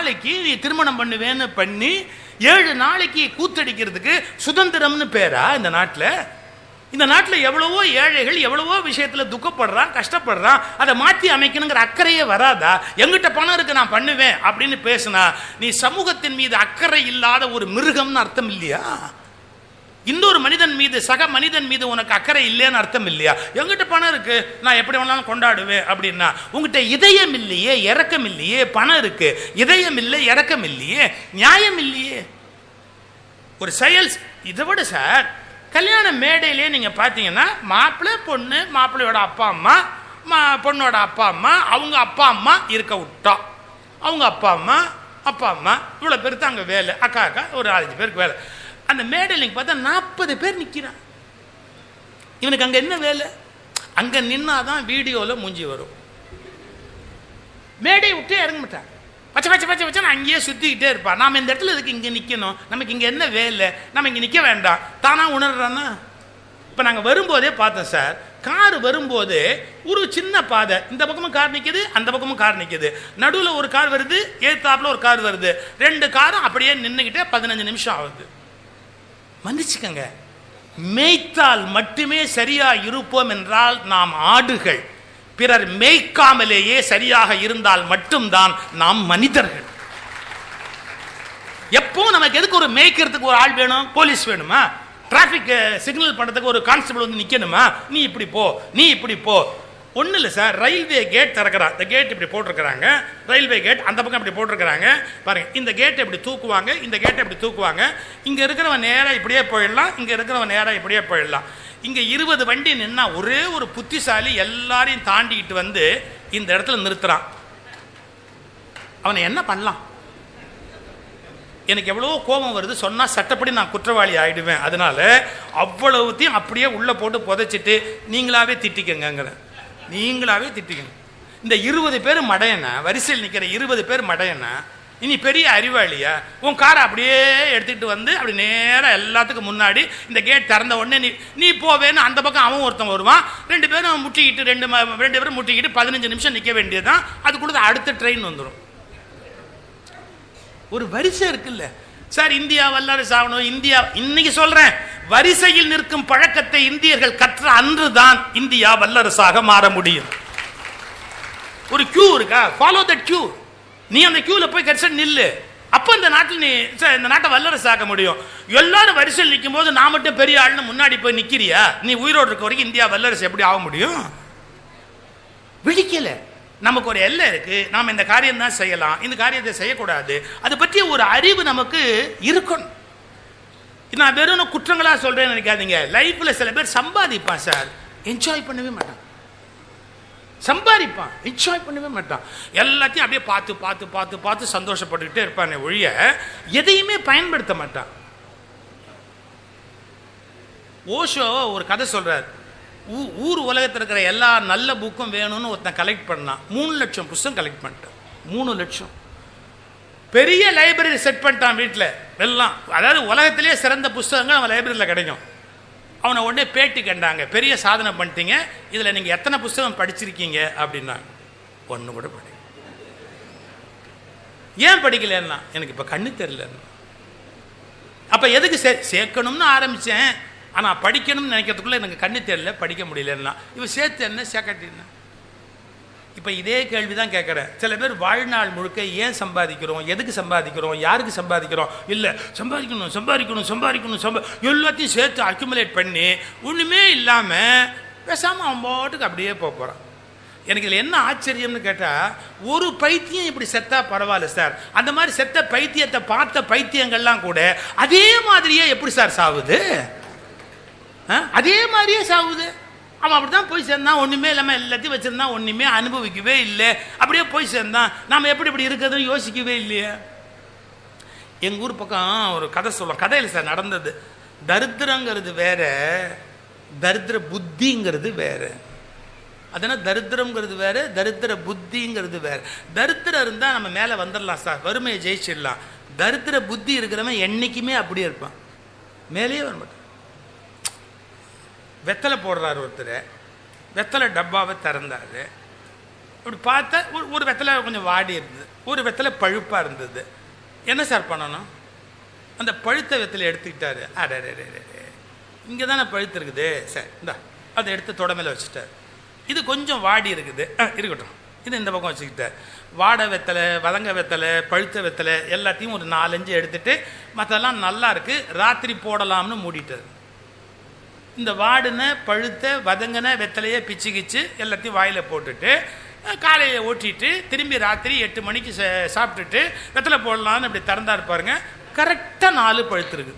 நாளைக்கு நீ திருமணம் பண்ணுவேன்னு பண்ணி ஏழு நாளைக்கு கூத்தடிக்கிறதுக்கு சுதந்திரம்னு பேரா இந்த நாட்டில் இந்த நாட்டில் எவ்வளவோ ஏழைகள் எவ்வளவோ விஷயத்தில் துக்கப்படுறான் கஷ்டப்படுறான் அதை மாற்றி அமைக்கணுங்கிற அக்கறையே வராதா எங்கிட்ட பணம் இருக்கு நான் பண்ணுவேன் அப்படின்னு பேசுனா நீ சமூகத்தின் மீது அக்கறை இல்லாத ஒரு மிருகம்னு அர்த்தம் இல்லையா இன்னொரு மனிதன் மீது சக மனிதன் மீது உனக்கு அக்கறை இல்லைன்னு அர்த்தம் இல்லையா எங்கிட்ட பணம் இருக்கு நான் எப்படி வேணாலும் கொண்டாடுவேன் அப்படின்னா உங்ககிட்ட இதயம் இல்லையே இறக்கம் இல்லையே பணம் இருக்கு இதயம் இல்லை இறக்கம் இல்லையே நியாயம் இல்லையே ஒரு செயல் இதை விட சார் கல்யாண மேடையிலே நீங்க பார்த்தீங்கன்னா மாப்பிள்ளை பொண்ணு மாப்பிள்ளையோட அப்பா அம்மா மா பொண்ணோட அப்பா அம்மா அவங்க அப்பா அம்மா இருக்க விட்டோம் அவங்க அப்பா அம்மா அப்பா அம்மா இவ்வளோ பேர் தான் அங்கே வேலை அக்கா அக்கா ஒரு நாலஞ்சு பேருக்கு வேலை அந்த மேடையில் நீங்கள் பார்த்தா நாற்பது பேர் நிற்கிறான் இவனுக்கு அங்கே என்ன வேலை அங்கே நின்னாதான் வீடியோவில் மூஞ்சி வரும் மேடையை விட்டே இறங்க மாட்டான் பச்சை பச்சை பச்சை பச்சை அங்கேயே சுற்றிக்கிட்டே இருப்பான் நாம் இந்த இடத்துல இதுக்கு இங்கே நிற்கணும் நமக்கு இங்கே என்ன வேலை நம்ம இங்கே நிற்க வேண்டாம் தானா உணர்றானா இப்போ நாங்கள் வரும்போதே பார்த்தோம் சார் கார் வரும்போது ஒரு சின்ன பாதை இந்த பக்கமும் கார் நிற்குது அந்த பக்கமும் கார் நிற்குது நடுவில் ஒரு கார் வருது ஏத்தாப்புல ஒரு கார் வருது ரெண்டு காரும் அப்படியே நின்றுக்கிட்டே பதினஞ்சு நிமிஷம் ஆகுது மன்னிச்சுக்கங்க மேய்த்தால் மட்டுமே சரியா இருப்போம் என்றால் நாம் ஆடுகள் பிறர் மேய்க்காமலேயே சரியாக இருந்தால் மட்டும்தான் நாம் மனிதர்கள் எப்போ நமக்கு எதுக்கு ஒரு மேய்க்கிறதுக்கு ஒரு ஆள் வேணும் போலீஸ் வேணுமா டிராஃபிக் சிக்னல் பண்ணுறதுக்கு ஒரு கான்ஸ்டபிள் வந்து நிற்கணுமா நீ இப்படி போ நீ இப்படி போ ஒன்றும் இல்லை சார் ரயில்வே கேட் திறக்கிறா இந்த கேட் இப்படி போட்டிருக்கிறாங்க ரயில்வே கேட் அந்த பக்கம் இப்படி போட்டிருக்கிறாங்க பாருங்க இந்த கேட்டை இப்படி தூக்குவாங்க இந்த கேட்டை இப்படி தூக்குவாங்க இங்கே இருக்கிறவன் நேராக இப்படியே போயிடலாம் இங்கே இருக்கிறவன் நேராக இப்படியே போயிடலாம் இங்கே இருபது வண்டி நின்னா ஒரே ஒரு புத்திசாலி எல்லாரையும் தாண்டிக்கிட்டு வந்து இந்த இடத்துல நிறுத்துறான் அவனை என்ன பண்ணலாம் எனக்கு எவ்வளோ கோபம் வருது சொன்னால் சட்டப்படி நான் குற்றவாளி ஆயிடுவேன் அதனால அவ்வளவுத்தையும் அப்படியே உள்ளே போட்டு புதைச்சிட்டு நீங்களாவே திட்டிக்கங்கிறேன் நீங்களாவே திட்டிக்கங்க இந்த இருபது பேர் மடையனா வரிசையில் நிற்கிற இருபது பேர் மடையனா இனி பெரிய அறிவாளியா உன் காரை அப்படியே எடுத்துக்கிட்டு வந்து அப்படி நேராக எல்லாத்துக்கும் முன்னாடி இந்த கேட் திறந்த உடனே நீ நீ போவேன்னு அந்த பக்கம் அவன் ஒருத்தன் வருவான் ரெண்டு பேரும் முட்டிக்கிட்டு ரெண்டு ம- ரெண்டு பேரும் முட்டிக்கிட்டு பதினஞ்சு நிமிஷம் நிற்க வேண்டியதுதான் அதுக்குள்ள அடுத்த ட்ரெயின் வந்துடும் ஒரு வரிசை இருக்குல்ல சார் இந்தியா வல்லரசு ஆகணும் இந்தியா இன்னைக்கு சொல்றேன் வரிசையில் நிற்கும் பழக்கத்தை இந்தியர்கள் கற்ற அன்றுதான் இந்தியா வல்லரசாக மாற முடியும் ஒரு கியூ இருக்கா ஃபாலோ தட் கியூ நீ அந்த கியூல போய் கடைசி நில்லு அப்ப இந்த நாட்டில் நீ சரி, இந்த நாட்டை வல்லரசு ஆக்க முடியும் எல்லாரும் வரிசையில் நிற்கும் போது நான் மட்டும் பெரிய ஆள்னு முன்னாடி போய் நிக்கிறியா நீ உயிரோடு இருக்க வரைக்கும் இந்தியா வல்லரசு எப்படி ஆக முடியும் விழிக்கல நமக்கு ஒரு எல்லை இருக்கு நாம் இந்த காரியம் தான் செய்யலாம் இந்த காரியத்தை செய்யக்கூடாது அதை பற்றிய ஒரு அறிவு நமக்கு இருக்கணும் நான் வெறும் குற்றங்களா சொல்றேன்னு நினைக்காதீங்க லைஃப்ல சில பேர் சம்பாதிப்பான் சார் என்ஜாய் பண்ணவே மாட்டான் சம்பாதிப்பான் என்ஜாய் பண்ணவே மாட்டான் எல்லாத்தையும் அப்படியே பார்த்து பார்த்து பார்த்து பார்த்து சந்தோஷப்பட்டுக்கிட்டே இருப்பானே ஒழிய எதையுமே பயன்படுத்த மாட்டான் ஓஷோ ஒரு கதை சொல்றார் ஊ- ஊர் உலகத்தில் இருக்கிற எல்லா நல்ல புக்கும் வேணும்னு ஒருத்தன் கலெக்ட் பண்ணான் மூணு லட்சம் புஸ்தகம் கலெக்ட் பண்ணிட்டான் மூணு லட்சம் பெரிய லைப்ரரி செட் பண்ணிட்டான் வீட்டில் எல்லாம் அதாவது உலகத்திலேயே சிறந்த புஸ்தகங்கள் அவன் லைப்ரரியில் கிடைக்கும் அவனை உடனே பேட்டி கண்டாங்க பெரிய சாதனை பண்ணிட்டீங்க இதில் நீங்கள் எத்தனை புஸ்தகம் படிச்சிருக்கீங்க அப்படின்னாங்க ஒன்று கூட படி ஏன் படிக்கலன்னா எனக்கு இப்போ கண்ணு தெரியலன்னா அப்போ எதுக்கு சே சேர்க்கணும்னு ஆரம்பித்தேன் ஆனால் படிக்கணும்னு நினைக்கிறதுக்குள்ள எனக்கு கண்ணு தெரியல படிக்க முடியலன்னா இவன் சேர்த்து என்ன சேர்க்கட்டு என்ன இப்போ இதே கேள்வி தான் கேட்குறேன் சில பேர் வாழ்நாள் முழுக்க ஏன் சம்பாதிக்கிறோம் எதுக்கு சம்பாதிக்கிறோம் யாருக்கு சம்பாதிக்கிறோம் இல்லை சம்பாதிக்கணும் சம்பாதிக்கணும் சம்பாதிக்கணும் சம்பா எல்லாத்தையும் சேர்த்து அக்யூமுலேட் பண்ணி ஒன்றுமே இல்லாமல் பேசாமல் அவன் பாட்டுக்கு அப்படியே போக போகிறான் எனக்கு இதில் என்ன ஆச்சரியம்னு கேட்டால் ஒரு பைத்தியம் இப்படி செத்தா பரவாயில்ல சார் அந்த மாதிரி செத்த பைத்தியத்தை பார்த்த பைத்தியங்கள்லாம் கூட அதே மாதிரியே எப்படி சார் சாவுது ஆ? அதே மாதிரியே சாவுது அவன் அப்படி தான் போய் சேர்ந்தான் ஒன்றுமே இல்லாமல் எல்லாத்தையும் வச்சுருந்தான் ஒன்றுமே அனுபவிக்கவே இல்லை அப்படியே போய் சேர்ந்தான் நாம் எப்படி இப்படி இருக்கிறதுன்னு யோசிக்கவே இல்லையே எங்கள் ஊர் பக்கம் ஒரு கதை சொல்லுவோம் கதையில் சார் நடந்தது தரித்திரங்கிறது வேற தரித்திர புத்திங்கிறது வேற அதனால் தரித்திரங்கிறது வேற தரித்திர புத்திங்கிறது வேற தரித்திரம் இருந்தால் நம்ம மேலே வந்துடலாம் சார் வறுமையை ஜெயிச்சிடலாம் தரித்திர புத்தி இருக்கிறவன் என்னைக்குமே அப்படியே இருப்பான் மேலேயே வர மாட்டான் வெத்தலை போடுறாரு ஒருத்தர் வெத்தலை டப்பாவை திறந்தாரு இப்படி பார்த்தா ஒரு ஒரு வெத்தலை கொஞ்சம் வாடி இருந்தது ஒரு வெத்தலை பழுப்பாக இருந்தது என்ன சார் பண்ணணும் அந்த பழுத்த வெத்தலை எடுத்துக்கிட்டாரு அடே இங்கே தானே பழுத்து இருக்குது சரி இந்தா அதை எடுத்து தொடமையில் வச்சுட்டார் இது கொஞ்சம் வாடி இருக்குது ஆ, இருக்கட்டும் இது இந்த பக்கம் வச்சுக்கிட்டார் வாடை வெத்தலை வதங்க வெத்தலை பழுத்த வெத்தலை எல்லாத்தையும் ஒரு நாலஞ்சு எடுத்துட்டு மற்றெல்லாம் நல்லா இருக்கு ராத்திரி போடலாம்னு மூடிட்டார் இந்த வாடின பழுத்த வதங்கின வெத்தலையை பிச்சு கிச்சு எல்லாத்தையும் வாயில் போட்டுட்டு அஹ், காலையை ஓட்டிட்டு திரும்பி ராத்திரி எட்டு மணிக்கு சா- சாப்பிட்டுட்டு வெத்தலை போடலான்னு அப்படி திறந்தா பாருங்க கரெக்டாக நாலு பழுத்துருக்கு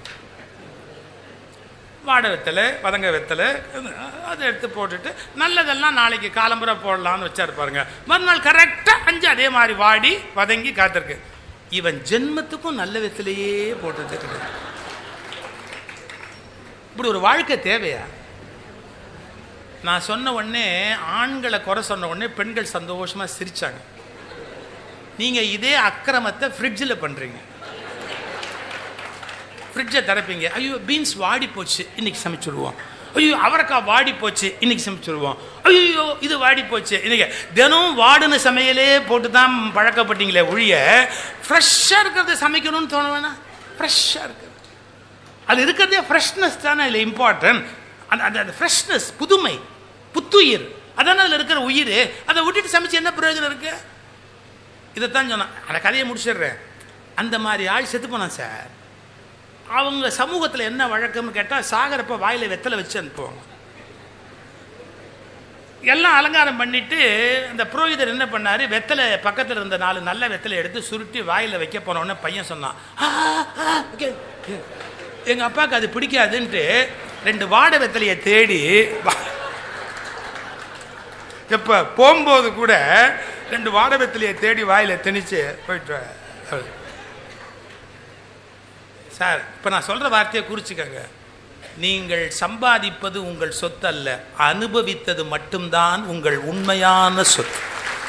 வாடை வெத்தலை வதங்க வெத்தலை அதை எடுத்து போட்டுட்டு நல்லதெல்லாம் நாளைக்கு காலம்புரை போடலாம்னு வச்சாரு பாருங்க மறுநாள் கரெக்டாக அஞ்சு அதே மாதிரி வாடி வதங்கி காத்திருக்கு இவன் ஜென்மத்துக்கும் நல்ல வெத்தலையே போட்டு கிடையாது இப்படி ஒரு வாழ்க்கை தேவையா நான் சொன்ன உடனே ஆண்களை குறை சொன்ன உடனே பெண்கள் சந்தோஷமா சிரிச்சாங்க நீங்க இதே அக்கிரமத்தை ஃப்ரிட்ஜில் பண்றீங்க ஃப்ரிட்ஜை திறப்பீங்க ஐயோ பீன்ஸ் வாடி போச்சு இன்னைக்கு சமைச்சிடுவோம் ஐயோ அவரைக்காய் வாடி போச்சு இன்னைக்கு சமைச்சிடுவோம் ஐயோ இது வாடி போச்சு இன்னைக்கு தினம் வாடின சமையலே போட்டு தான் பழக்கப்பட்டீங்களே ஒழிய ஃப்ரெஷ்ஷாக இருக்கிறத சமைக்கணும்னு தோண வேணாம் ஃப்ரெஷ்ஷாக இருக்கிறது அது இருக்கிறதே ஃப்ரெஷ்னஸ் தானே இல்லை இம்பார்ட்டன்ட் அந்த அந்த அந்த ஃப்ரெஷ்னஸ் புதுமை புத்துயிர் அதானே அதில் இருக்கிற உயிர் அதை விட்டுட்டு சமைச்சு என்ன பிரயோஜனம் இருக்கு இதைத்தான் சொன்னான் அந்த கதையை முடிச்சிடுறேன் அந்த மாதிரி ஆள் செத்து போனான் சார் அவங்க சமூகத்தில் என்ன வழக்கம்னு கேட்டால் சாகரப்ப வாயில் வெத்தலை வச்சு அனுப்புவாங்க எல்லாம் அலங்காரம் பண்ணிட்டு அந்த புரோகிதர் என்ன பண்ணாரு வெத்தலை பக்கத்தில் இருந்த நாலு நல்ல வெத்தலை எடுத்து சுருட்டி வாயில் வைக்க போனோடனே பையன் சொன்னான் "ஆ, ஆ, okay, okay." எங்க அப்பாவுக்கு அது பிடிக்காதுன்ட்டு ரெண்டு வாடை வெத்தலையை தேடி வா- எப்ப போகும்போது கூட ரெண்டு வாடை வெத்தலையை தேடி வாயில திணிச்சு போயிட்டு வா. அப்படி. சார் இப்போ நான் சொல்ற வார்த்தையை குறிச்சுக்கங்க நீங்கள் சம்பாதிப்பது உங்கள் சொத்து அல்ல அனுபவித்தது மட்டும்தான் உங்கள் உண்மையான சொத்து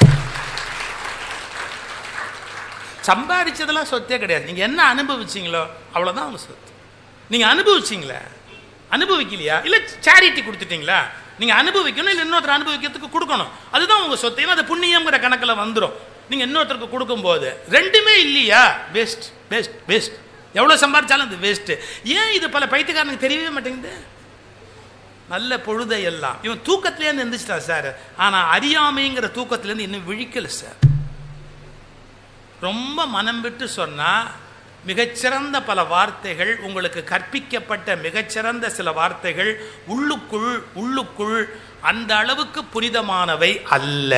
சம்பாதிச்சதெல்லாம் சொத்தே கிடையாது நீங்க என்ன அனுபவிச்சீங்களோ அவ்வளவுதான் உங்க சொத்து நீங்க அனுபவிச்சீங்களா அனுபவிக்கலையா இல்ல சேரிட்டி கொடுத்துட்டீங்களா நீங்க அனுபவிக்கணும் இல்ல இன்னொருத்தர் அனுபவிக்கிறதுக்கு கொடுக்கணும் அதுதான் உங்க சொத்து ஏன்னா அது புண்ணியங்கிற கணக்குல வந்துரும் நீங்க இன்னொருத்தருக்கு கொடுக்கும்போது ரெண்டுமே இல்லையா வேஸ்ட் வேஸ்ட் வேஸ்ட் எவ்வளவு சம்பாதிச்சாலும் அது வேஸ்ட் ஏன் இது பல பைத்தியக்காரனுக்கு தெரியவே மாட்டேங்குது நல்ல பொழுதை எல்லாம் இவன் தூக்கத்திலேருந்து இருந்துச்சிட்டான் சார் ஆனா அறியாமைங்கிற தூக்கத்திலேருந்து இன்னும் விழிக்கல சார் ரொம்ப மனம் விட்டு சொன்னா மிகச்சிறந்த பல வார்த்தைகள் உங்களுக்கு கற்பிக்கப்பட்ட மிகச்சிறந்த சில வார்த்தைகள் உள்ளுக்குள் உள்ளுக்குள் அந்த அளவுக்கு புனிதமானவை அல்ல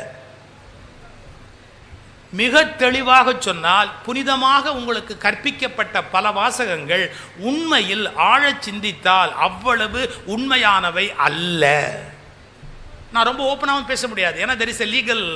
மிக தெளிவாக சொன்னால் புனிதமாக உங்களுக்கு கற்பிக்கப்பட்ட பல வாசகங்கள் உண்மையில் ஆழச் சிந்தித்தால் அவ்வளவு உண்மையானவை அல்ல நான் ரொம்ப ஓப்பனாகவும் பேச முடியாது ஏன்னா தெர் இஸ் எ லீகல்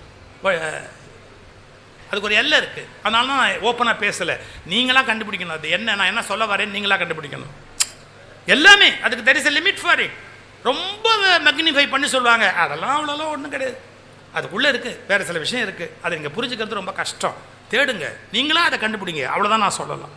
அதுக்கு ஒரு எல்லை இருக்கு அதனால தான் நான் ஓப்பனாக பேசலை நீங்களா கண்டுபிடிக்கணும் அது என்ன நான் என்ன சொல்ல வரேன்னு நீங்களா கண்டுபிடிக்கணும் எல்லாமே அதுக்கு there is a limit for it ரொம்ப மெக்னிஃபை பண்ணி சொல்லுவாங்க அதெல்லாம் அவ்வளோலாம் ஒன்றும் கிடையாது அதுக்குள்ளே இருக்குது வேறு சில விஷயம் இருக்குது அதை நீங்கள் புரிஞ்சுக்கிறது ரொம்ப கஷ்டம் தேடுங்க நீங்களா அதை கண்டுபிடிங்க அவ்வளோதான் நான் சொல்லலாம்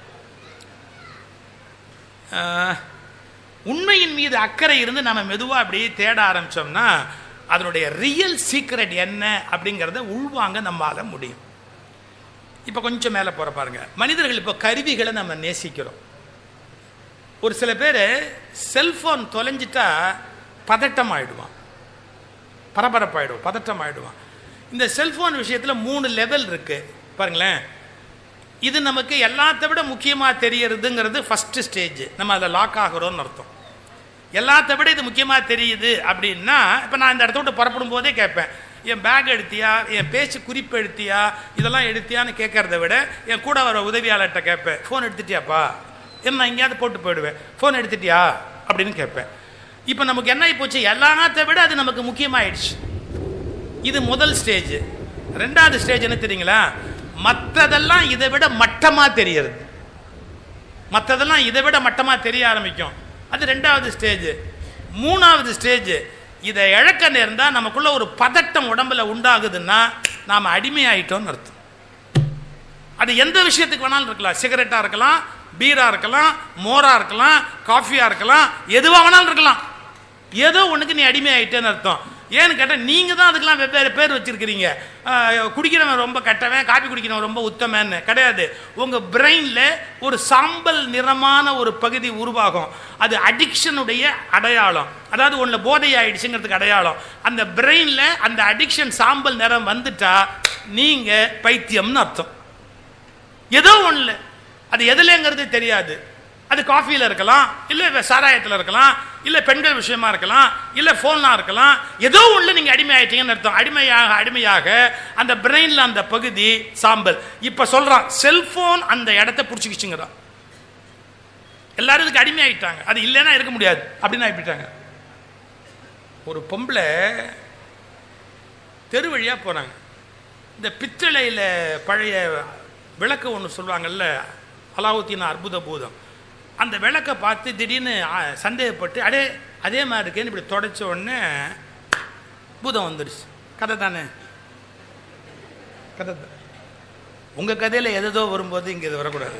ஆஹ், உண்மையின் மீது அக்கறை இருந்து நம்ம மெதுவாக அப்படியே தேட ஆரம்பிச்சோம்னா அதனுடைய ரியல் சீக்ரெட் என்ன அப்படிங்கிறத உள்வாங்க நம்மால முடியும் இப்போ கொஞ்சம் மேலே போகிற பாருங்க மனிதர்கள் இப்போ கருவிகளை நம்ம நேசிக்கிறோம் ஒரு சில பேர் செல்ஃபோன் தொலைஞ்சிட்டா பதட்டம் ஆயிடுவான் பரபரப்பாயிடுவோம் பதட்டம் ஆயிடுவான் இந்த செல்ஃபோன் விஷயத்தில் மூணு லெவல் இருக்கு பாருங்களேன் இது நமக்கு எல்லாத்த விட முக்கியமாக தெரியறதுங்கிறது ஃபர்ஸ்ட் ஸ்டேஜ் நம்ம அதில் லாக் ஆகிறோம்னு அர்த்தம் எல்லாத்த விட இது முக்கியமாக தெரியுது அப்படின்னா இப்போ நான் இந்த இடத்த விட்டு புறப்படும் போதே கேட்பேன் என் பேக் எடுத்தியா என் பேச்சு குறிப்பு எடுத்தியா இதெல்லாம் எடுத்தியான்னு கேட்கறத விட என் கூட வர உதவியாளர்கிட்ட கேட்பேன் ஃபோன் எடுத்துட்டியாப்பா என்ன நான் எங்கேயாவது போட்டு போயிடுவேன் ஃபோன் எடுத்துட்டியா அப்படின்னு கேட்பேன் இப்போ நமக்கு என்ன ஆகி போச்சு எல்லாத்த விட அது நமக்கு முக்கியமாயிடுச்சு இது முதல் ஸ்டேஜ் ரெண்டாவது ஸ்டேஜ் என்ன தெரியுங்களா மற்றதெல்லாம் இதை விட மட்டமாக தெரியறது மற்றதெல்லாம் இதை விட மட்டமாக தெரிய ஆரம்பிக்கும் அது ரெண்டாவது ஸ்டேஜ் மூணாவது ஸ்டேஜ் இதை இழக்க நேர்ந்தா நமக்குள்ள ஒரு பதட்டம் உடம்புல உண்டாகுதுன்னா நாம் அடிமையாயிட்டோம்னு அர்த்தம் அது எந்த விஷயத்துக்கு வேணாலும் இருக்கலாம் சிகரெட்டா இருக்கலாம் பீரா இருக்கலாம் மோரா இருக்கலாம் காஃபியா இருக்கலாம் எதுவா வேணாலும் இருக்கலாம் ஏதோ ஒண்ணுக்கு நீ அடிமை ஆயிட்டேன்னு அர்த்தம் ஏன்னு கேட்டால் நீங்கள் தான் அதுக்கெல்லாம் வெவ்வேறு பேர் வச்சிருக்கிறீங்க ஆஹ், குடிக்கிறவன் ரொம்ப கெட்டவன் காப்பி குடிக்கிறவன் ரொம்ப உத்தமன்னு கிடையாது உங்கள் பிரெயினில் ஒரு சாம்பல் நிறமான ஒரு பகுதி உருவாகும் அது அடிக்ஷனுடைய அடையாளம் அதாவது ஒன்றில் போதை ஆயிடுச்சுங்கிறதுக்கு அடையாளம் அந்த பிரெயினில் அந்த அடிக்ஷன் சாம்பல் நிறம் வந்துட்டா நீங்கள் பைத்தியம்னு அர்த்தம் ஏதோ ஒன்றில் அது எதுலங்கிறது தெரியாது அது காஃபியில் இருக்கலாம் இல்லை சாராயத்தில் இருக்கலாம் இல்லை பெண்கள் விஷயமா இருக்கலாம் இல்லை ஃபோனாக இருக்கலாம் ஏதோ ஒன்று நீங்கள் அடிமை ஆயிட்டீங்கன்னு அர்த்தம் அடிமையாக அடிமையாக அந்த பிரெயினில் அந்த பகுதி சாம்பல் இப்போ சொல்கிறான் செல்ஃபோன் அந்த இடத்த பிடிச்சிக்கிச்சுங்கிறான் எல்லாரும் இதுக்கு அடிமை ஆயிட்டாங்க அது இல்லைன்னா இருக்க முடியாது அப்படின்னு ஆகிப்பிட்டாங்க ஒரு பொம்பளை தெரு வழியாக போகிறாங்க இந்த பித்தளையில் பழைய விளக்கு ஒன்று சொல்லுவாங்கல்ல அலாவுத்தீன் அற்புத பூதம் அந்த விளக்கை பார்த்து திடீர்னு ஆ, சந்தேகப்பட்டு அடே அதே மாதிரி இருக்கேன்னு இப்படி தொடச்ச உடனே பூதம் வந்துடுச்சு கதை தானே கதை தான் உங்கள் கதையில் எதோ வரும்போது இங்கே இது வரக்கூடாது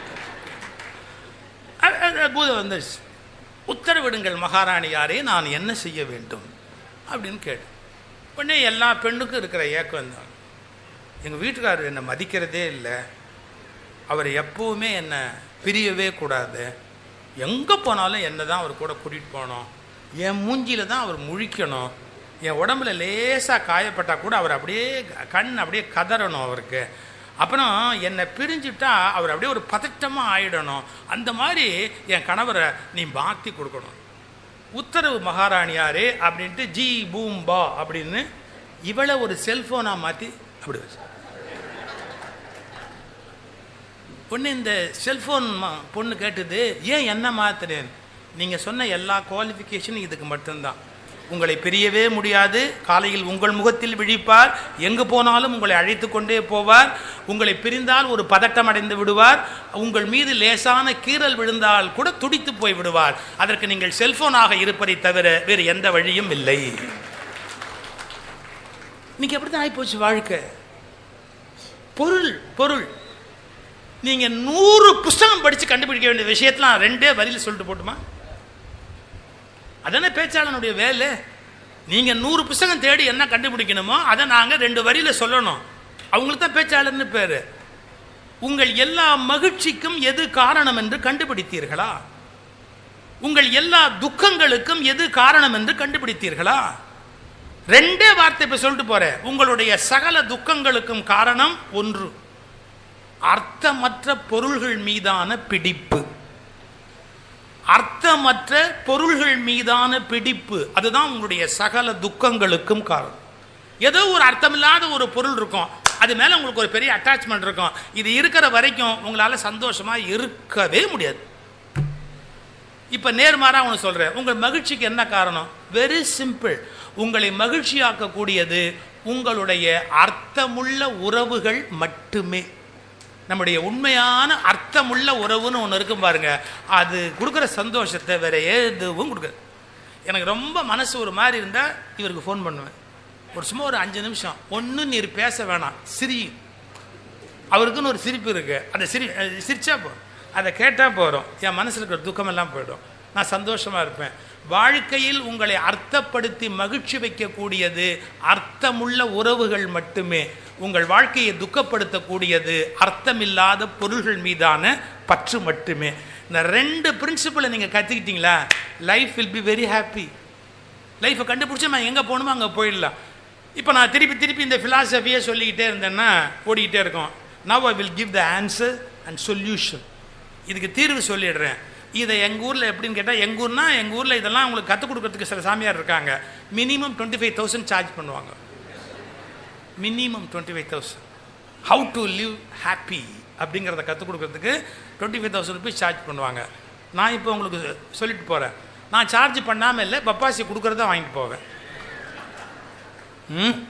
அ- அ- பூதம் வந்துடுச்சு உத்தரவிடுங்கள் மகாராணியாரே நான் என்ன செய்ய வேண்டும் அப்படின்னு கேட்டேன் உடனே எல்லா பெண்ணுக்கும் இருக்கிற ஏக்கம் தான் எங்கள் வீட்டுக்காரர் என்னை மதிக்கிறதே இல்லை அவர் எப்பவுமே என்னை பிரியவே கூடாது எங்கே போனாலும் என்னை தான் அவர் கூட கூட்டிகிட்டு போகணும் என் மூஞ்சியில் தான் அவர் முழிக்கணும் என் உடம்புல லேசாக காயப்பட்டா கூட அவர் அப்படியே க- கண் அப்படியே கதறணும் அவருக்கு அப்புறம் என்னை பிரிஞ்சுட்டா அவர் அப்படியே ஒரு பதட்டமாக ஆயிடணும் அந்த மாதிரி என் கணவரை நீ மாற்றி கொடுக்கணும் உத்தரவு மகாராணியாரே அப்படின்ட்டு ஜி பூம் பா அப்படின்னு இவளை ஒரு செல்ஃபோனாக மாற்றி அப்படி வச்சு ஒன்று இந்த செல்ஃபோன் பொண்ணு கேட்டது ஏன் என்ன மாத்துறேன் நீங்கள் சொன்ன எல்லா குவாலிஃபிகேஷனும் இதுக்கு மட்டும்தான் உங்களை பிரியவே முடியாது காலையில் உங்கள் முகத்தில் விழிப்பார் எங்கு போனாலும் உங்களை அழைத்து கொண்டே போவார் உங்களை பிரிந்தால் ஒரு பதட்டம் அடைந்து விடுவார் உங்கள் மீது லேசான கீறல் விழுந்தால் கூட துடித்து போய் விடுவார் அதற்கு நீங்கள் செல்போனாக இருப்பதை தவிர வேறு எந்த வழியும் இல்லை இன்னைக்கு அப்படித்தான் ஆகிப்போச்சு வாழ்க்கை பொருள் பொருள் நீங்க நூறு புஸ்தகம் படிச்சு கண்டுபிடிக்க வேண்டிய விஷயத்தெல்லாம் ரெண்டே வரியில சொல்லிட்டு போட்டுமா அதானே பேச்சாளனுடைய வேலை நீங்க நூறு புஸ்தகம் தேடி என்ன கண்டுபிடிக்கணுமோ அதை நாங்க ரெண்டு வரியில சொல்லணும் அவங்களுக்கு தான் பேச்சாளர்னு பேரு உங்கள் எல்லா மகிழ்ச்சிக்கும் எது காரணம் என்று கண்டுபிடித்தீர்களா உங்கள் எல்லா துக்கங்களுக்கும் எது காரணம் என்று கண்டுபிடித்தீர்களா ரெண்டே வார்த்தை இப்ப சொல்லிட்டு போறேன் உங்களுடைய சகல துக்கங்களுக்கும் காரணம் ஒன்று அர்த்தமற்ற பொருள்கள் மீதான பிடிப்பு அர்த்தமற்ற பொருள்கள் மீதான பிடிப்பு அதுதான் உங்களுடைய சகல துக்கங்களுக்கும் காரணம் ஏதோ ஒரு அர்த்தமில்லாத ஒரு பொருள் இருக்கும் அது மேல உங்களுக்கு ஒரு பெரிய அட்டாச்மெண்ட் இருக்கும் இது இருக்கிற வரைக்கும் உங்களால சந்தோஷமா இருக்கவே முடியாது இப்ப நேர்மாறா ஒன்று சொல்றேன் உங்கள் மகிழ்ச்சிக்கு என்ன காரணம் வெரி சிம்பிள் உங்களை மகிழ்ச்சியாக்கக்கூடியது உங்களுடைய அர்த்தமுள்ள உறவுகள் மட்டுமே நம்முடைய உண்மையான அர்த்தமுள்ள உறவுன்னு ஒன்று இருக்கும் பாருங்க அது கொடுக்குற சந்தோஷத்தை வேற எதுவும் கொடுக்குது எனக்கு ரொம்ப மனசு ஒரு மாதிரி இருந்தால் இவருக்கு ஃபோன் பண்ணுவேன் ஒரு சும்மா ஒரு அஞ்சு நிமிஷம் ஒன்றும் நீர் பேச வேணாம் சிரி அவருக்குன்னு ஒரு சிரிப்பு இருக்கு அந்த சிரி அஹ் சிரிச்சா போதும் அதை கேட்டால் போகிறோம் என் மனசில் இருக்கிற துக்கமெல்லாம் போயிடும் நான் சந்தோஷமாக இருப்பேன் வாழ்க்கையில் உங்களை அர்த்தப்படுத்தி மகிழ்ச்சி வைக்கக்கூடியது அர்த்தமுள்ள உறவுகள் மட்டுமே உங்கள் வாழ்க்கையை துக்கப்படுத்தக்கூடியது அர்த்தமில்லாத பொருள்கள் மீதான பற்று மட்டுமே இந்த ரெண்டு பிரின்சிபலை நீங்கள் கற்றுக்கிட்டீங்களா life will be very happy லைஃப்பை கண்டுபிடிச்சி நான் எங்கே போகணுமோ அங்கே போயிடலாம் இப்போ நான் திருப்பி திருப்பி இந்த ஃபிலாசபியை சொல்லிக்கிட்டே இருந்தேன்னா ஓடிக்கிட்டே இருக்கோம் now I will give the answer and solution இதுக்கு தீர்வு சொல்லிடுறேன் இதை எங்கள் ஊரில் எப்படின்னு கேட்டால் எங்கள் ஊர்னா எங்கள் ஊரில் இதெல்லாம் உங்களுக்கு கற்றுக் கொடுக்கறதுக்கு சில சாமியார் இருக்காங்க minimum twenty five thousand charge பண்ணுவாங்க minimum twenty five thousand how to live happy அப்படிங்கிறத கற்றுக் கொடுக்கறதுக்கு twenty five thousand rupees charge பண்ணுவாங்க நான் இப்போ உங்களுக்கு சொல்லிட்டு போகிறேன் நான் சார்ஜ் பண்ணாமல் இல்லை பப்பாசி கொடுக்குறத வாங்கிட்டு போவேன் ம்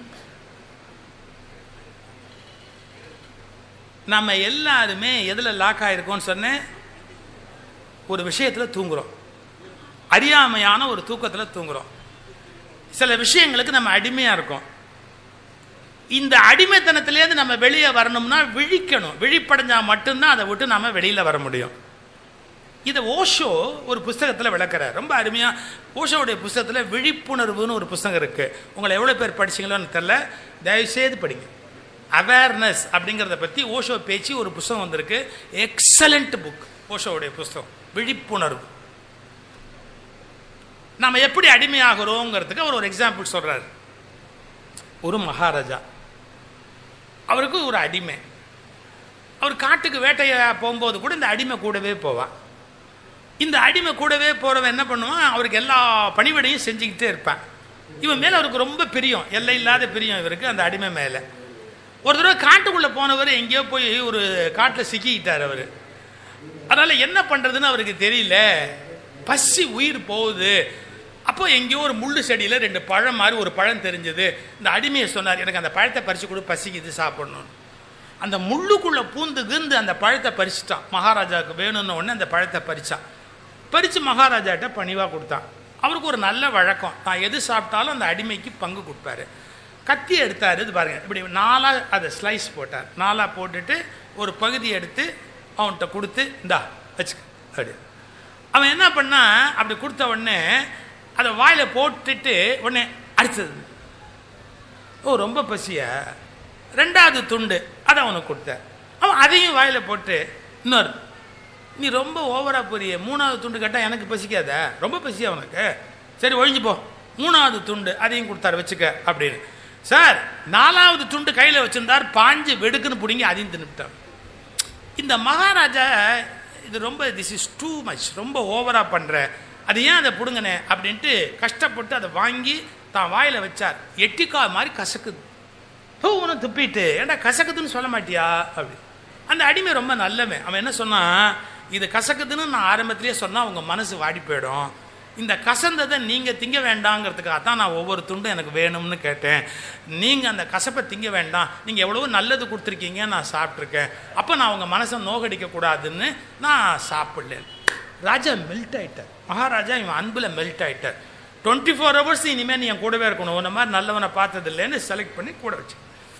நம்ம எல்லாருமே எதில் லாக் ஆகிருக்கோம்னு சொன்னேன் ஒரு விஷயத்தில் தூங்குறோம் அறியாமையான ஒரு தூக்கத்தில் தூங்குறோம் சில விஷயங்களுக்கு நம்ம அடிமையாக இருக்கோம் இந்த அடிமைத்தனத்திலேருந்து நம்ம வெளியே வரணும்னா விழிக்கணும் விழிப்படைஞ்சா மட்டும்தான் அதை விட்டு நம்ம வெளியில் வர முடியும் இதை ஓஷோ ஒரு புஸ்தகத்தில் விளக்குறார் ரொம்ப அருமையாக ஓஷோவுடைய புஸ்தகத்தில் விழிப்புணர்வுன்னு ஒரு புஸ்தகம் இருக்குது உங்களை எவ்வளோ பேர் படிச்சீங்களோன்னு தெரில தயவுசெய்து படிங்க அவேர்னஸ் அப்படிங்கிறத பற்றி ஓஷோ பேச்சு ஒரு புஸ்தகம் வந்திருக்கு எக்ஸலண்ட் புக் ஓஷோவுடைய புஸ்தகம் விழிப்புணர்வு நாம் எப்படி அடிமையாகிறோங்கிறதுக்கு அவர் ஒரு எக்ஸாம்பிள் சொல்கிறார் ஒரு மகாராஜா அவருக்கு ஒரு அடிமை அவர் காட்டுக்கு வேட்டைய போகும்போது கூட இந்த அடிமை கூடவே போவான் இந்த அடிமை கூடவே போகிறவன் என்ன பண்ணுவான் அவருக்கு எல்லா பணிவிடையும் செஞ்சுக்கிட்டே இருப்பான் இவன் மேலே அவருக்கு ரொம்ப பிரியம் எல்லை இல்லாத பிரியம் இவருக்கு அந்த அடிமை மேலே ஒரு தடவை காட்டுக்குள்ளே போனவர் எங்கேயோ போய் ஒரு காட்டில் சிக்கிக்கிட்டார் அவர் அதனால் என்ன பண்ணுறதுன்னு அவருக்கு தெரியல பசி உயிர் போகுது அப்போ எங்கேயோ ஒரு முள்ளு செடியில் ரெண்டு பழம் மாதிரி ஒரு பழம் தெரிஞ்சது இந்த அடிமையை சொன்னார் எனக்கு அந்த பழத்தை பறித்து கொடு பசிக்குது சாப்பிடணும்னு அந்த முள்ளுக்குள்ளே பூந்து கிந்து அந்த பழத்தை பறிச்சிட்டான் மகாராஜாவுக்கு வேணும்னு உடனே அந்த பழத்தை பறிச்சான் பறித்து மகாராஜாட்ட பணிவாக கொடுத்தான் அவருக்கு ஒரு நல்ல வழக்கம் நான் எது சாப்பிட்டாலும் அந்த அடிமைக்கு பங்கு கொடுப்பாரு கத்தி எடுத்தார் இது பாருங்க இப்படி நாலாக அதை ஸ்லைஸ் போட்டார் நாலாக போட்டுட்டு ஒரு பகுதி எடுத்து அவன்கிட்ட கொடுத்து இந்தா வச்சுக்க அப்படி அவன் என்ன பண்ணா அப்படி கொடுத்த உடனே அதை வாயில் போட்டுட்டு உடனே அடிச்சது ஓ ரொம்ப பசிய ரெண்டாவது துண்டு அதை அவனுக்கு கொடுத்த அவன் அதையும் வாயில் போட்டு இன்னொரு நீ ரொம்ப ஓவரா போறிய மூணாவது துண்டு கேட்டால் எனக்கு பசிக்காத ரொம்ப பசி அவனுக்கு சரி ஒழிஞ்சு போ மூணாவது துண்டு அதையும் கொடுத்தாரு வச்சுக்க அப்படின்னு சார் நாலாவது துண்டு கையில் வச்சிருந்தார் பாஞ்சு வெடுக்குன்னு பிடிங்கி அதையும் தின்னுட்டார் இந்த மகாராஜா இது ரொம்ப திஸ் இஸ் டூ மச் ரொம்ப ஓவரா பண்ற அது ஏன் அதை பிடுங்கனே அப்படின்ட்டு கஷ்டப்பட்டு அதை வாங்கி தான் வாயில வச்சார் எட்டிக்கா மாதிரி கசக்குது பூவனை துப்பிட்டு ஏன்டா கசக்குதுன்னு சொல்ல மாட்டியா அப்படி அந்த அடிமை ரொம்ப நல்லவன் அவன் என்ன சொன்னான் இது கசக்குதுன்னு நான் ஆரம்பத்திலேயே சொன்னால் உங்கள் மனசு வாடி போயிடும் இந்த கசந்ததை நீங்கள் திங்க வேண்டாங்கிறதுக்காக தான் நான் ஒவ்வொரு துண்டும் எனக்கு வேணும்னு கேட்டேன் நீங்கள் அந்த கசப்பை திங்க வேண்டாம் நீங்கள் எவ்வளவோ நல்லது கொடுத்துருக்கீங்க நான் சாப்பிட்ருக்கேன் அப்போ நான் உங்கள் மனசை நோகடிக்க கூடாதுன்னு நான் சாப்பிடல ராஜா மெல்ட் ஆயிட்டார் மகாராஜா இவன் அன்பில் மெல்ட் ஆயிட்டார் டுவெண்ட்டி ஃபோர் ஹவர்ஸ் இனிமேல் நீ என் கூடவே இருக்கணும் உன்ன மாதிரி நல்லவனை பார்த்தது இல்லைன்னு செலக்ட் பண்ணி கூட வச்சு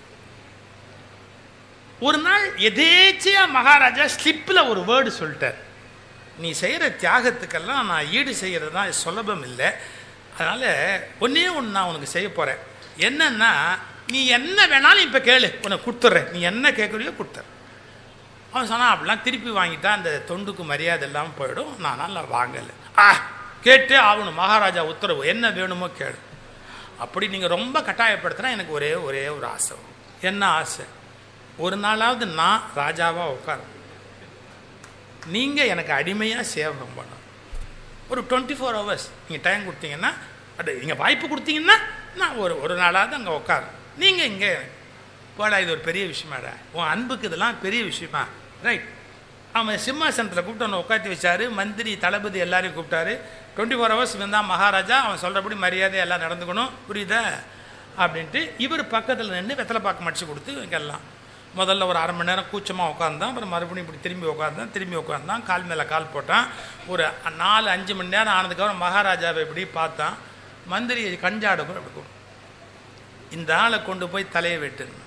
ஒரு நாள் எதேச்சியா மகாராஜா ஸ்லிப்பில் ஒரு வேர்டு சொல்லிட்டார் நீ செய்கிற தியாகத்துக்கெல்லாம் நான் ஈடு செய்கிறது தான் சுலபம் இல்லை அதனால் ஒன்றே ஒன்று நான் உனக்கு செய்ய போகிறேன் என்னன்னா நீ என்ன வேணாலும் இப்போ கேளு உனக்கு கொடுத்துட்றேன் நீ என்ன கேட்குறியோ கொடுத்துறேன் அவன் சொன்னான் அப்படிலாம் திருப்பி வாங்கிட்டா அந்த தொண்டுக்கு மரியாதை இல்லாமல் போயிடும் நான் நல்லா வாங்கலை ஆ கேட்டே ஆகணும் மகாராஜா உத்தரவு என்ன வேணுமோ கேளு அப்படி நீங்கள் ரொம்ப கட்டாயப்படுத்தினா எனக்கு ஒரே ஒரே ஒரு ஆசை வரும். என்ன ஆசை ஒரு நாளாவது நான் ராஜாவாக உட்காரணும் நீங்கள் எனக்கு அடிமையாக சேவகம் பண்ணணும் ஒரு டுவெண்ட்டி ஃபோர் ஹவர்ஸ் நீங்கள் டைம் கொடுத்தீங்கன்னா அது நீங்கள் வாய்ப்பு கொடுத்தீங்கன்னா நான் ஒரு ஒரு நாளாவது அங்கே உட்காரும் நீங்கள் இங்கே போடா இது ஒரு பெரிய விஷயமாடா உன் அன்புக்கு இதெல்லாம் பெரிய விஷயமா ரைட் அவன் சிம்மாசனத்தில் கூப்பிட்டு அவனை உட்காந்து வச்சாரு மந்திரி தளபதி எல்லாரையும் கூப்பிட்டாரு டுவெண்ட்டி ஃபோர் ஹவர்ஸ் இருந்தால் மகாராஜா அவன் சொல்கிறபடி மரியாதை எல்லாம் நடந்துக்கணும் புரியுதா அப்படின்ட்டு இவர் பக்கத்தில் நின்று வெத்தலை பாக்கு மடிச்சு கொடுத்து இங்கெல்லாம் முதல்ல ஒரு அரை மணி நேரம் கூச்சமாக உட்காந்தான் அப்புறம் மறுபடியும் இப்படி திரும்பி உட்காந்தான் திரும்பி உட்காந்தான் கால் மேலே கால் போட்டான் ஒரு நாலு அஞ்சு மணி நேரம் ஆனதுக்கப்புறம் மகாராஜாவை இப்படி பார்த்தான் மந்திரி கஞ்சாட கூட அப்படி கூப்பிடு. இந்த ஆளை கொண்டு போய் தலையை வெட்டுங்க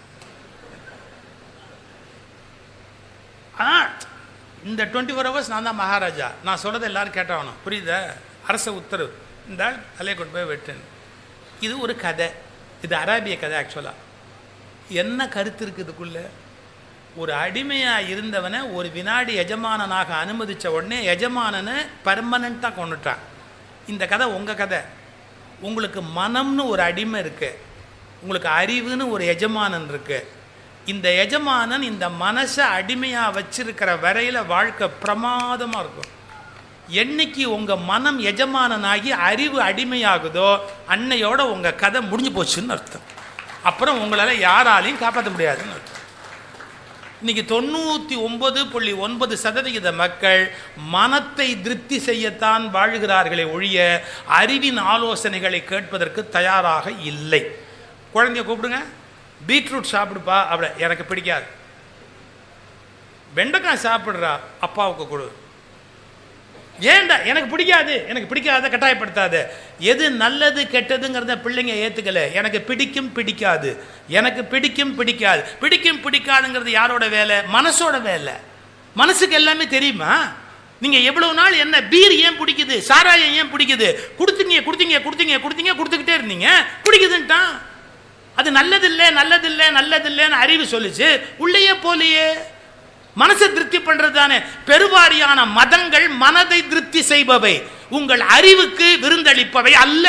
ஆ இந்த டுவெண்ட்டி ஃபோர் ஹவர்ஸ் நான் தான் மகாராஜா நான் சொல்கிறத எல்லாரும் கேட்டாகணும் புரியுதா அரச உத்தரவு இந்த ஆள் தலையை கொண்டு போய் வெட்டுன்னு இது ஒரு கதை இது அராபிய கதை ஆக்சுவலாக என்ன கருத்து இருக்குதுக்குள்ள ஒரு அடிமையாக இருந்தவனை ஒரு வினாடி எஜமானனாக அனுமதிச்ச உடனே எஜமானனை பர்மனண்ட்டாக கொண்டுட்டான் இந்த கதை உங்கள் கதை உங்களுக்கு மனம்னு ஒரு அடிமை இருக்கு உங்களுக்கு அறிவுன்னு ஒரு எஜமானன் இருக்கு இந்த எஜமானன் இந்த மனசை அடிமையாக வச்சிருக்கிற வரையில வாழ்க்கை பிரமாதமாக இருக்கும் என்னைக்கு உங்க மனம் எஜமானனாகி அறிவு அடிமையாகுதோ அன்னையோட உங்க கதை முடிஞ்சு போச்சுன்னு அர்த்தம் அப்புறம் உங்களால யாராலையும் காப்பாற்ற முடியாதுன்னு அர்த்தம் இன்னைக்கு தொண்ணூற்றி ஒன்பது புள்ளி ஒன்பது சதவிகித மக்கள் மனத்தை திருப்தி செய்யத்தான் வாழ்கிறார்களே ஒழிய அறிவின் ஆலோசனைகளை கேட்பதற்கு தயாராக இல்லை குழந்தைய கூப்பிடுங்க பீட்ரூட் சாப்பிடுப்பா அப்படி எனக்கு பிடிக்காது வெண்டைக்காய் சாப்பிட்றா அப்பாவுக்கு கொடு ஏன்டா எனக்கு பிடிக்காது எனக்கு பிடிக்காத கட்டாயப்படுத்தாத எது நல்லது கெட்டதுங்கிறத பிள்ளைங்க ஏத்துக்கல எனக்கு பிடிக்கும் பிடிக்காது எனக்கு பிடிக்கும் பிடிக்காது பிடிக்கும் பிடிக்காதுங்கிறது யாரோட வேலை மனசோட வேலை மனசுக்கு எல்லாமே தெரியுமா நீங்க எவ்வளவு நாள் என்ன பீர் ஏன் பிடிக்குது சாராயம் ஏன் பிடிக்குது கொடுத்தீங்க கொடுத்தீங்க கொடுத்தீங்க கொடுத்தீங்க கொடுத்துக்கிட்டே இருந்தீங்க பிடிக்குதுன்ட்டான் அது நல்லதில்லை நல்லதில்லை நல்லதில்லைன்னு அறிவு சொல்லுச்சு உள்ளேயே போலியே மனசை திருப்தி பண்றது தானே பெருவாரியான மதங்கள் மனதை திருப்தி செய்பவை உங்கள் அறிவுக்கு விருந்தளிப்பவை அல்ல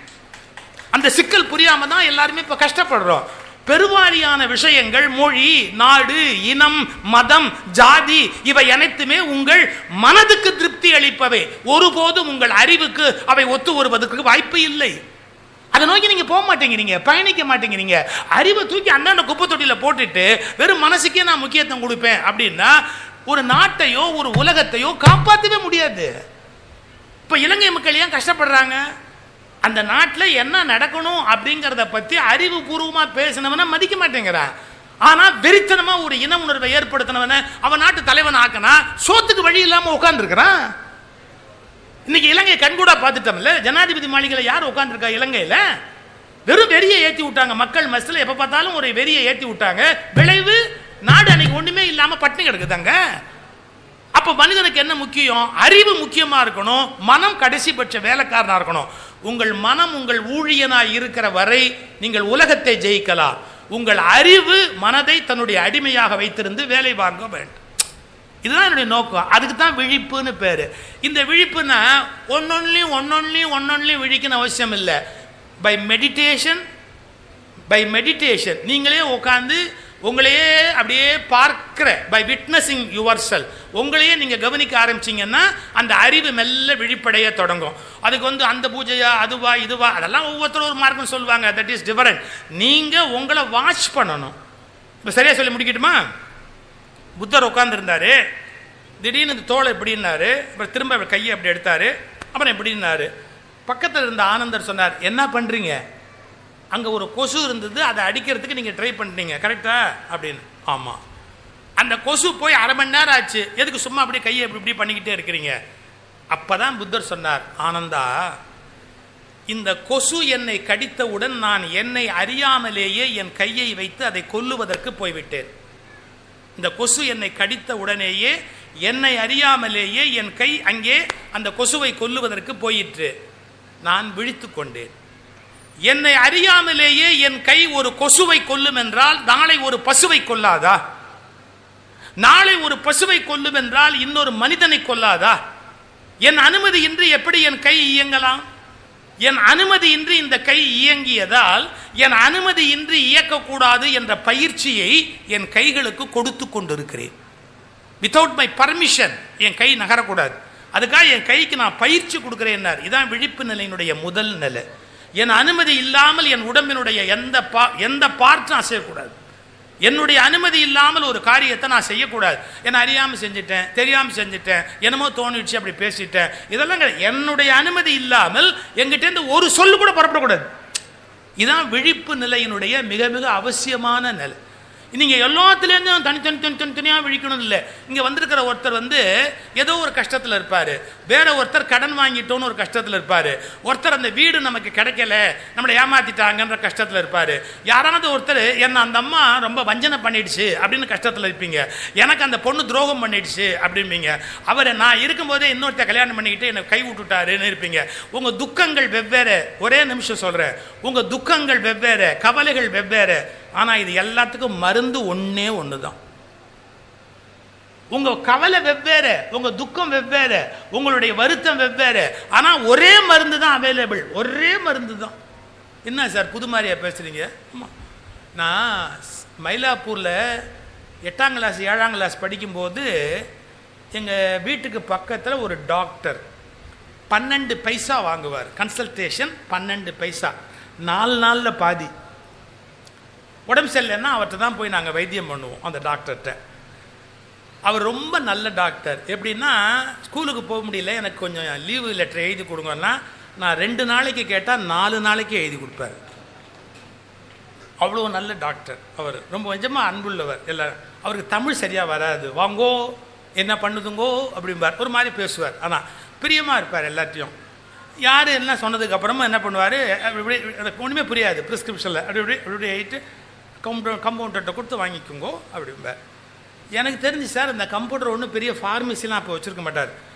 அந்த சிக்கல் புரியாம தான் எல்லாருமே இப்ப கஷ்டப்படுறோம் பெருவாரியான விஷயங்கள் மொழி நாடு இனம் மதம் ஜாதி இவை அனைத்துமே உங்கள் மனதுக்கு திருப்தி அளிப்பவை ஒருபோதும் உங்கள் அறிவுக்கு அவை ஒத்து வருவதற்கு வாய்ப்பு இல்லை அதை நோக்கி நீங்க போக மாட்டேங்கிறீங்க பயணிக்க மாட்டேங்கிறீங்க அறிவை தூக்கி அண்ணாண்ட குப்பை தொட்டியில போட்டுட்டு வெறும் மனசுக்கே நான் முக்கியத்துவம் கொடுப்பேன் அப்படின்னா ஒரு நாட்டையோ ஒரு உலகத்தையோ காப்பாற்றவே முடியாது இப்ப இலங்கை மக்கள் ஏன் கஷ்டப்படுறாங்க அந்த நாட்டில் என்ன நடக்கணும் அப்படிங்கிறத பத்தி அறிவுபூர்வமா பேசினவன மதிக்க மாட்டேங்கிறான் ஆனா வெறித்தனமா ஒரு இன உணர்வை ஏற்படுத்தினவன அவன் நாட்டு தலைவன் ஆக்கினா சோத்துக்கு வழி இல்லாம உட்கார்ந்துருக்கிறான் இன்னைக்கு இலங்கை கண்கூடா பார்த்துட்டோம்ல ஜனாதிபதி மாளிகையில் யார் உட்காந்துருக்கா இலங்கையில் வெறும் வெறியை ஏற்றி விட்டாங்க மக்கள் மசில் எப்போ பார்த்தாலும் ஒரு வெறியை ஏற்றி விட்டாங்க விளைவு நாடு அன்னைக்கு ஒன்றுமே இல்லாமல் பட்டினி கிடக்குதாங்க அப்போ மனிதனுக்கு என்ன முக்கியம் அறிவு முக்கியமா இருக்கணும் மனம் கடைசி பட்ச வேலைக்காரனா இருக்கணும் உங்கள் மனம் உங்கள் ஊழியனாய் இருக்கிற வரை நீங்கள் உலகத்தை ஜெயிக்கலாம் உங்கள் அறிவு மனதை தன்னுடைய அடிமையாக வைத்திருந்து வேலை வாங்க வேண்டும் இதுதான் என்னுடைய நோக்கம் அதுக்கு தான் விழிப்புன்னு பேர் இந்த விழிப்புனா ஒன்னொன்லையும் ஒன்னொன்லையும் ஒன்னொன்லையும் விழிக்கணும் அவசியம் இல்லை பை மெடிடேஷன் பை மெடிடேஷன் நீங்களே உட்காந்து உங்களையே அப்படியே பார்க்கிற பை விட்னஸிங் யுவர் செல் உங்களையே நீங்கள் கவனிக்க ஆரம்பிச்சீங்கன்னா அந்த அறிவு மெல்ல விழிப்படைய தொடங்கும் அதுக்கு வந்து அந்த பூஜையா அதுவா இதுவா அதெல்லாம் ஒவ்வொருத்தரும் ஒரு மார்க்கம் சொல்லுவாங்க தட் இஸ் டிஃபரண்ட் நீங்கள் உங்களை வாட்ச் பண்ணணும் இப்போ சரியாக சொல்லி முடிக்கட்டுமா புத்தர் உட்காந்துருந்தாரு திடீர்னு இந்த தோலை எப்படின்னாரு அப்புறம் திரும்ப அவர் கையை அப்படி எடுத்தாரு அப்புறம் எப்படின்னாரு பக்கத்தில் இருந்த ஆனந்தர் சொன்னார் என்ன பண்ணுறீங்க அங்கே ஒரு கொசு இருந்தது அதை அடிக்கிறதுக்கு நீங்கள் ட்ரை பண்ணிட்டீங்க கரெக்டா அப்படின்னு ஆமாம் அந்த கொசு போய் அரை மணி நேரம் ஆச்சு எதுக்கு சும்மா அப்படியே கையை இப்படி இப்படி பண்ணிக்கிட்டே இருக்கிறீங்க அப்பதான் புத்தர் சொன்னார் ஆனந்தா இந்த கொசு என்னை கடித்தவுடன் நான் என்னை அறியாமலேயே என் கையை வைத்து அதை கொல்லுவதற்கு போய்விட்டேன் இந்த கொசு என்னை கடித்த உடனேயே என்னை அறியாமலேயே என் கை அங்கே அந்த கொசுவை கொல்லுவதற்கு போயிற்று நான் விழித்து கொண்டேன் என்னை அறியாமலேயே என் கை ஒரு கொசுவை கொல்லும் என்றால் நாளை ஒரு பசுவை கொல்லாதா நாளை ஒரு பசுவை கொல்லும் என்றால் இன்னொரு மனிதனை கொல்லாதா என் அனுமதியின்றி எப்படி என் கை இயங்கலாம் என் அனுமதியின்றி இந்த கை இயங்கியதால் என் அனுமதியின்றி இயக்கக்கூடாது என்ற பயிற்சியை என் கைகளுக்கு கொடுத்து கொண்டிருக்கிறேன் வித்தவுட் மை பர்மிஷன் என் கை நகரக்கூடாது அதுக்காக என் கைக்கு நான் பயிற்சி கொடுக்கிறேன் இதான் விழிப்பு நிலையினுடைய முதல் நிலை என் அனுமதி இல்லாமல் என் உடம்பினுடைய எந்த பா எந்த பார்ட்டும் அசையக்கூடாது என்னுடைய அனுமதி இல்லாமல் ஒரு காரியத்தை நான் செய்யக்கூடாது என்ன அறியாமல் செஞ்சுட்டேன் தெரியாமல் செஞ்சுட்டேன் என்னமோ தோணிடுச்சு அப்படி பேசிட்டேன் இதெல்லாம் கிடையாது. என்னுடைய அனுமதி இல்லாமல் எங்கிட்டேருந்து ஒரு சொல்லு கூட புறப்படக்கூடாது இதான் விழிப்பு நிலையினுடைய மிக மிக அவசியமான நிலை நீங்க எல்லாத்துலேருந்தும் தனித்தனி தனி தனித்தனியாக விழிக்கணும் இல்லை இங்கே வந்திருக்கிற ஒருத்தர் வந்து ஏதோ ஒரு கஷ்டத்தில் இருப்பார் வேற ஒருத்தர் கடன் வாங்கிட்டோன்னு ஒரு கஷ்டத்தில் இருப்பார் ஒருத்தர் அந்த வீடு நமக்கு கிடைக்கல நம்மளை ஏமாத்திட்டாங்கன்ற கஷ்டத்தில் இருப்பார் யாராவது ஒருத்தர் என்ன அந்த அம்மா ரொம்ப வஞ்சனை பண்ணிடுச்சு அப்படின்னு கஷ்டத்தில் இருப்பீங்க எனக்கு அந்த பொண்ணு துரோகம் பண்ணிடுச்சு அப்படிம்பீங்க அவரை நான் இருக்கும்போதே இன்னொருத்த கல்யாணம் பண்ணிக்கிட்டு என்னை கை விட்டுட்டாருன்னு இருப்பீங்க உங்கள் துக்கங்கள் வெவ்வேறு ஒரே நிமிஷம் சொல்கிறேன் உங்கள் துக்கங்கள் வெவ்வேறு கவலைகள் வெவ்வேறு ஆனால் இது எல்லாத்துக்கும் மருந்து ஒன்றே ஒன்று தான் உங்க கவலை வெவ்வேறு உங்க துக்கம் வெவ்வேறு உங்களுடைய வருத்தம் வெவ்வேறு ஆனா ஒரே மருந்து தான் அவைலபிள் ஒரே மருந்து தான் என்ன சார் புது மாதிரியா பேசுறீங்க ஆமா நான் ஸ்- மயிலாப்பூர்ல எட்டாம் கிளாஸ் ஏழாம் கிளாஸ் படிக்கும்போது எங்க வீட்டுக்கு பக்கத்துல ஒரு டாக்டர் பன்னெண்டு பைசா வாங்குவார் கன்சல்டேஷன் பன்னெண்டு பைசா நாலு நாளில் பாதி உடம்பு சரியில்லைன்னா அவர்கிட்ட தான் போய் நாங்கள் வைத்தியம் பண்ணுவோம் அந்த டாக்டர்கிட்ட அவர் ரொம்ப நல்ல டாக்டர் எப்படின்னா ஸ்கூலுக்கு போக முடியல எனக்கு கொஞ்சம் லீவு லெட்டர் எழுதி கொடுங்கன்னா நான் ரெண்டு நாளைக்கு கேட்டால் நாலு நாளைக்கு எழுதி கொடுப்பாரு அவ்வளோ நல்ல டாக்டர் அவர் ரொம்ப கொஞ்சமாக அன்புள்ளவர் எல்லாரும் அவருக்கு தமிழ் சரியாக வராது வாங்கோ என்ன பண்ணுதுங்கோ அப்படிம்பார் ஒரு மாதிரி பேசுவார் ஆனால் பிரியமாக இருப்பார் எல்லாத்தையும் யார் என்ன சொன்னதுக்கு அப்புறமா என்ன பண்ணுவார் அப்படி எனக்கு ஒன்றுமே புரியாது ப்ரிஸ்கிரிப்ஷனில் அப்படி இப்படி அப்படி இப்படி எழுதிட்டு கம்பவுண்டர் கம்பவுண்டர்கிட்ட கொடுத்து வாங்கிக்கோங்கோ அப்படிம்பார் எனக்கு தெரிஞ்சு சார் இந்த கம்ப்யூட்டர் ஒன்றும் பெரிய ஃபார்மசிலாம் அப்போ வச்சுருக்க மாட்டார்